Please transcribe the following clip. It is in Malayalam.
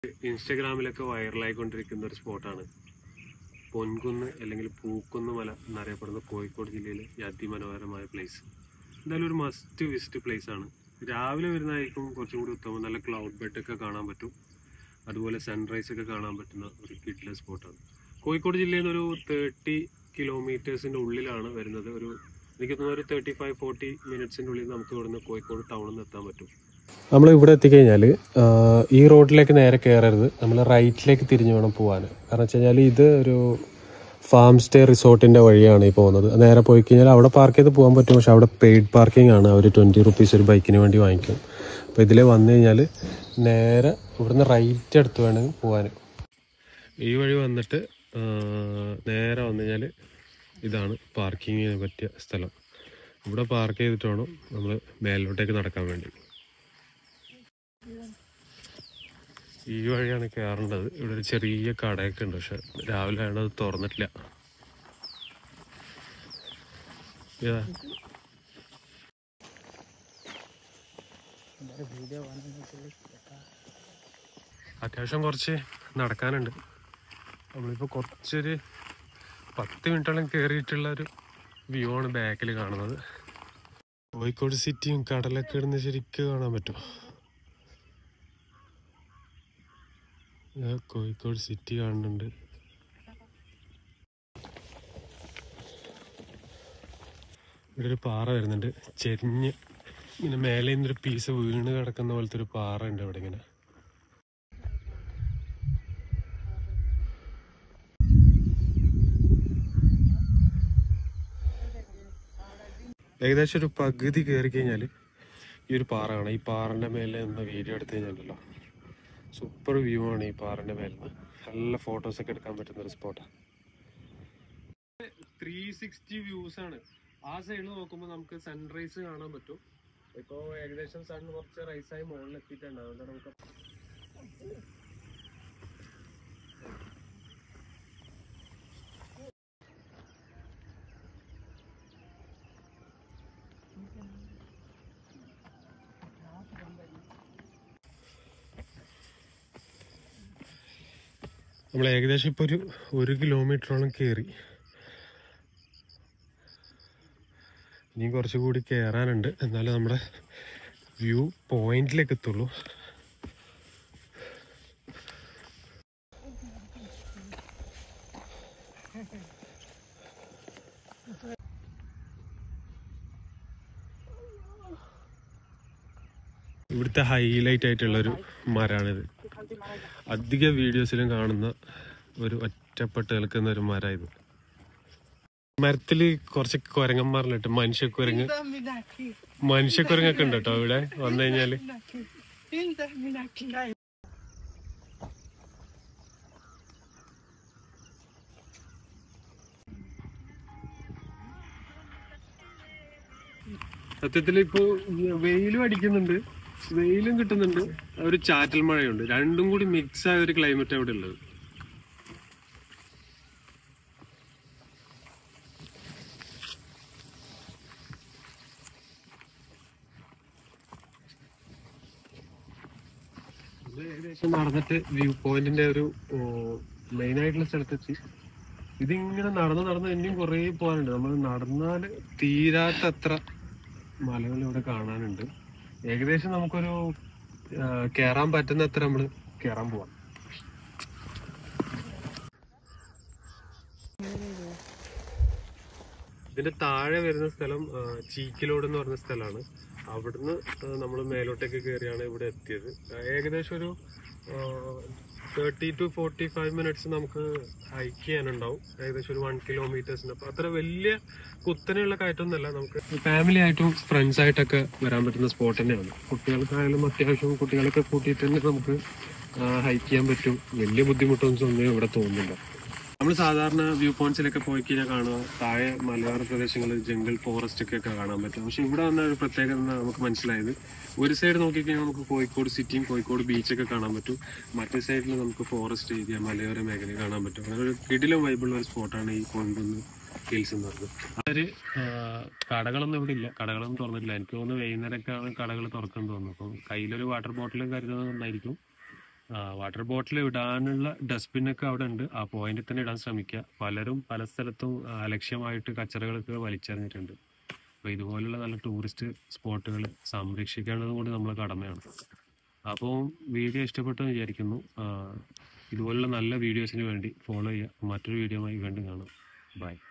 ഇൻസ്റ്റഗ്രാമിലൊക്കെ വൈറലായിക്കൊണ്ടിരിക്കുന്ന ഒരു സ്പോട്ടാണ് പൊൻകുന്ന് അല്ലെങ്കിൽ പൂക്കുന്ന് മല എന്നറിയപ്പെടുന്ന കോഴിക്കോട് ജില്ലയിലെ ഈ അതിമനോഹരമായ പ്ലേസ് എന്തായാലും ഒരു മസ്റ്റ് വിസിറ്റ് പ്ലേസ് ആണ് രാവിലെ വരുന്നതായിരിക്കും കുറച്ചും കൂടി ഉത്തമം നല്ല ക്ലൗഡ് ബെഡ് ഒക്കെ കാണാൻ പറ്റും അതുപോലെ സൺറൈസ് ഒക്കെ കാണാൻ പറ്റുന്ന ഒരു കിഡ്ല സ്പോട്ടാണ് കോഴിക്കോട് ജില്ലയിൽ നിന്ന് ഒരു തേർട്ടി കിലോമീറ്റേഴ്സിൻ്റെ ഉള്ളിലാണ് വരുന്നത് ഒരു എനിക്ക് തോന്നുന്നു ഒരു തേർട്ടി ഫൈവ് ഫോർട്ടി മിനിറ്റ്സിൻ്റെ ഉള്ളിൽ നമുക്ക് ഇവിടുന്ന് കോഴിക്കോട് ടൗണിൽ നിന്ന് എത്താൻ പറ്റും നമ്മൾ ഇവിടെ എത്തിക്കഴിഞ്ഞാൽ ഈ റോഡിലേക്ക് നേരെ കയറരുത് നമ്മൾ റൈറ്റിലേക്ക് തിരിഞ്ഞു വേണം പോകാൻ കാരണം വെച്ച് കഴിഞ്ഞാൽ ഇത് ഒരു ഫാം സ്റ്റേ റിസോർട്ടിൻ്റെ വഴിയാണ് ഈ പോകുന്നത് നേരെ പോയി കഴിഞ്ഞാൽ അവിടെ പാർക്ക് ചെയ്ത് പോകാൻ പറ്റും പക്ഷെ അവിടെ പെയ്ഡ് പാർക്കിംഗ് ആണ് അവർ ട്വൻറ്റി റുപ്പീസ് ഒരു ബൈക്കിന് വേണ്ടി വാങ്ങിക്കും അപ്പോൾ ഇതിൽ വന്നു കഴിഞ്ഞാൽ നേരെ ഇവിടുന്ന് റൈറ്റ് എടുത്ത് വേണമെങ്കിൽ പോകാൻ ഈ വഴി വന്നിട്ട് ആ, നേരെ വന്നു കഴിഞ്ഞാൽ ഇതാണ് പാർക്കിങ്ങിന് പറ്റിയ സ്ഥലം ഇവിടെ പാർക്ക് ചെയ്തിട്ട് വേണം നമ്മൾ മേലോട്ടേക്ക് നടക്കാൻ വേണ്ടി ഈ വഴിയാണ് കയറേണ്ടത് ഇവിടെ ഒരു ചെറിയ കടയൊക്കെ ഉണ്ട് പക്ഷെ രാവിലെ ആണ് അത് തുറന്നിട്ടില്ല ഏതാ അത്യാവശ്യം കുറച്ച് നടക്കാനുണ്ട് നമ്മളിപ്പോൾ കുറച്ചൊരു പത്ത് മിനിറ്റോളം കയറിയിട്ടുള്ള ഒരു വ്യൂ ആണ് ബാക്കിൽ കാണുന്നത് കോഴിക്കോട് സിറ്റിയും കടലൊക്കെ ഇടുന്ന ശരിക്കും കാണാൻ പറ്റും ഇതാ കോഴിക്കോട് സിറ്റി കാണുന്നുണ്ട് ഇവിടെ ഒരു പാറ വരുന്നുണ്ട് ചെരിഞ്ഞ് ഇങ്ങനെ മേലെ നിന്നൊരു പീസ് വീണ് കിടക്കുന്ന പോലത്തെ ഒരു പാറ ഉണ്ട് ഇവിടെ ഇങ്ങനെ ഏകദേശം ഒരു പകുതി കയറി കഴിഞ്ഞാൽ ഈ ഒരു പാറ കാണാം ഈ പാറന്റെ മേലെ നിന്ന് വീഡിയോ എടുത്തു കഴിഞ്ഞാലല്ലോ സൂപ്പർ വ്യൂ ആണ് ഈ പാറന്റെ മേലെ നിന്ന് നല്ല ഫോട്ടോസ് ഒക്കെ എടുക്കാൻ പറ്റുന്ന ഒരു സ്പോട്ടാണ് ത്രീ സിക്സ്റ്റി വ്യൂസ് ആണ് ആ സൈഡിൽ നോക്കുമ്പോൾ നമുക്ക് സൺറൈസ് കാണാൻ പറ്റും ഇപ്പോ ഏകദേശം സൺ കുറച്ച് റൈസായി മുകളിൽ എത്തിയിട്ടുണ്ട് അതുകൊണ്ട് നമുക്ക് നമ്മൾ ഏകദേശം ഇപ്പോൾ ഒരു ഒരു കിലോമീറ്ററോളം കയറി ഇനിയും കുറച്ചുകൂടി കയറാനുണ്ട് എന്നാലും നമ്മുടെ വ്യൂ പോയിന്റിലേക്ക് എത്തുള്ളൂ ഇവിടുത്തെ ഹൈലൈറ്റ് ആയിട്ടുള്ളൊരു മരമാണിത് അധിക വീഡിയോസിലും കാണുന്ന ഒരു ഒറ്റപ്പെട്ട് നിൽക്കുന്ന ഒരു മരം ഇത് മരത്തില് കുറച്ച് കുരങ്ങന്മാരിലിട്ട് മനുഷ്യക്കുരങ്ങ് മനുഷ്യക്കുരങ്ങൊക്കെ ഉണ്ട് കേട്ടോ ഇവിടെ വന്നു കഴിഞ്ഞാല് സത്യത്തിൽ ഇപ്പോ വെയിലും അടിക്കുന്നുണ്ട് വെയിലും കിട്ടുന്നുണ്ട് ഒരു ചാറ്റൽ മഴയുണ്ട് രണ്ടും കൂടി മിക്സ് ആയ ഒരു ക്ലൈമറ്റ് അവിടെ ഉള്ളത് ഇത് ഏകദേശം നടന്നിട്ട് വ്യൂ പോയിന്റിന്റെ ഒരു മെയിൻ ആയിട്ടുള്ള സ്ഥലത്തെത്തി ഇതിങ്ങനെ നടന്ന് നടന്ന് ഇനിയും കുറേ പോകാനുണ്ട് നമ്മൾ നടന്നാൽ തീരാത്തത്ര മലകൾ ഇവിടെ കാണാനുണ്ട് ഏകദേശം നമുക്കൊരു ആ, കേറാൻ പറ്റുന്നത്ര നമ്മൾ കേറാൻ പോവാം ഇതിന്റെ താഴെ വരുന്ന സ്ഥലം ആ, ചീക്കിലോട് എന്ന് പറഞ്ഞ സ്ഥലമാണ് അവിടുന്ന് നമ്മൾ മേലോട്ടേക്ക് കയറിയാണ് ഇവിടെ എത്തിയത് ആ, ഏകദേശം ഒരു thirty two forty five minutes നമുക്ക് ഹൈക്ക് ചെയ്യാനുണ്ടാവും ഏകദേശം ഒരു വൺ കിലോമീറ്റേഴ്സിന് അപ്പൊ അത്ര വലിയ കുത്തനെയുള്ള കയറ്റമൊന്നുമല്ല നമുക്ക് ഫാമിലി ആയിട്ടും ഫ്രണ്ട്സ് ആയിട്ടൊക്കെ വരാൻ പറ്റുന്ന സ്പോട്ട് തന്നെയാണ് കുട്ടികൾക്കായാലും അത്യാവശ്യം കുട്ടികളൊക്കെ കൂട്ടിയിട്ട് തന്നെ നമുക്ക് ഹൈക്ക് ചെയ്യാൻ പറ്റും വലിയ ബുദ്ധിമുട്ടൊന്നും ഒന്നും ഇവിടെ തോന്നുന്നില്ല നമ്മൾ സാധാരണ വ്യൂ പോയിന്റ്സിലൊക്കെ പോയി കഴിഞ്ഞാൽ കാണുക താഴെ മലയോര പ്രദേശങ്ങളിൽ ജംഗിൾ ഫോറസ്റ്റ് ഒക്കെ ഒക്കെ കാണാൻ പറ്റും പക്ഷെ ഇവിടെ വന്ന ഒരു പ്രത്യേകത എന്ന് നമുക്ക് മനസ്സിലായത് ഒരു സൈഡ് നോക്കിക്കഴിഞ്ഞാൽ നമുക്ക് കോഴിക്കോട് സിറ്റിയും കോഴിക്കോട് ബീച്ചൊക്കെ കാണാൻ പറ്റും മറ്റേ സൈഡിൽ നമുക്ക് ഫോറസ്റ്റ് ഏരിയ മലയോര മേഖല കാണാൻ പറ്റും അങ്ങനെ ഒരു കിടിലം വൈബിളുള്ള ഒരു സ്പോട്ടാണ് ഈ കൊണ്ടുവന്ന് ഹിൽസ് എന്ന് പറഞ്ഞത് അതൊരു കടകളൊന്നും ഇവിടെ ഇല്ല കടകളൊന്നും തുറന്നിട്ടില്ല എനിക്ക് തോന്നുന്നു വൈകുന്നേരമൊക്കെയാണ് കടകൾ തുറക്കാൻ തോന്നുന്നു അപ്പം കയ്യിലൊരു വാട്ടർ ബോട്ടിലും കരുതുന്നത് നന്നായിരിക്കും വാട്ടർ ബോട്ടിൽ ഇടാനുള്ള ഡസ്റ്റ്ബിനൊക്കെ അവിടെ ഉണ്ട് ആ പോയിന്റിൽ തന്നെ ഇടാൻ ശ്രമിക്കുക പലരും പല സ്ഥലത്തും ആ, അലക്ഷ്യമായിട്ട് കച്ചറകളൊക്കെ വലിച്ചെറിഞ്ഞിട്ടുണ്ട് അപ്പോൾ ഇതുപോലുള്ള നല്ല ടൂറിസ്റ്റ് സ്പോട്ടുകൾ സംരക്ഷിക്കേണ്ടതും കൂടി നമ്മളെ കടമയാണ് അപ്പോൾ വീഡിയോ ഇഷ്ടപ്പെട്ടു എന്ന് വിചാരിക്കുന്നു ആ, ഇതുപോലുള്ള നല്ല വീഡിയോസിന് വേണ്ടി ഫോളോ ചെയ്യുക മറ്റൊരു വീഡിയോയുമായി വീണ്ടും കാണാം ബൈ